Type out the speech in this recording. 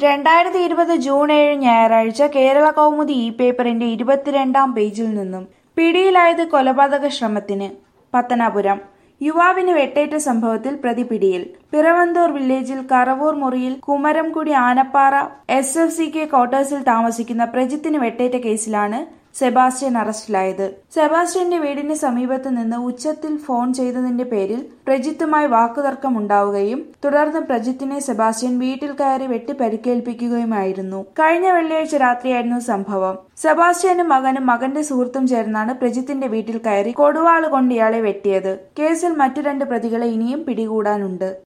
രണ്ടായിരത്തി ഇരുപത് ജൂൺ ഏഴ് ഞായറാഴ്ച കേരള കൗമുദി ഇ പേപ്പറിന്റെ ഇരുപത്തിരണ്ടാം പേജിൽ നിന്നും പിടിയിലായത് കൊലപാതക ശ്രമത്തിന് പത്തനാപുരം യുവാവിന് വെട്ടേറ്റ സംഭവത്തിൽ പ്രതി പിടിയിൽ പിറവന്തൂർ വില്ലേജിൽ കറവൂർ മുറിയിൽ Kumaramkudi Anappara S F C K ക്വാർട്ടേഴ്സിൽ താമസിക്കുന്ന പ്രജിത്തിന് വെട്ടേറ്റ കേസിലാണ് സെബാസ്റ്റ്യൻ അറസ്റ്റിലായത് സെബാസ്റ്റ്യന്റെ വീടിന് സമീപത്ത് നിന്ന് ഉച്ചത്തിൽ ഫോൺ ചെയ്തതിന്റെ പേരിൽ പ്രജിത്തുമായി വാക്കുതർക്കം ഉണ്ടാവുകയും തുടർന്ന് പ്രജിത്തിനെ സെബാസ്റ്റ്യൻ വീട്ടിൽ കയറി വെട്ടി പരിക്കേൽപ്പിക്കുകയുമായിരുന്നു കഴിഞ്ഞ വെള്ളിയാഴ്ച രാത്രിയായിരുന്നു സംഭവം സെബാസ്റ്റ്യനും മകനും മകന്റെ സുഹൃത്തും ചേർന്നാണ് പ്രജിത്തിന്റെ വീട്ടിൽ കയറി കൊടുവാള് കൊണ്ട് ഇയാളെ വെട്ടിയത് കേസിൽ മറ്റു രണ്ട് പ്രതികളെ ഇനിയും പിടികൂടാനുണ്ട്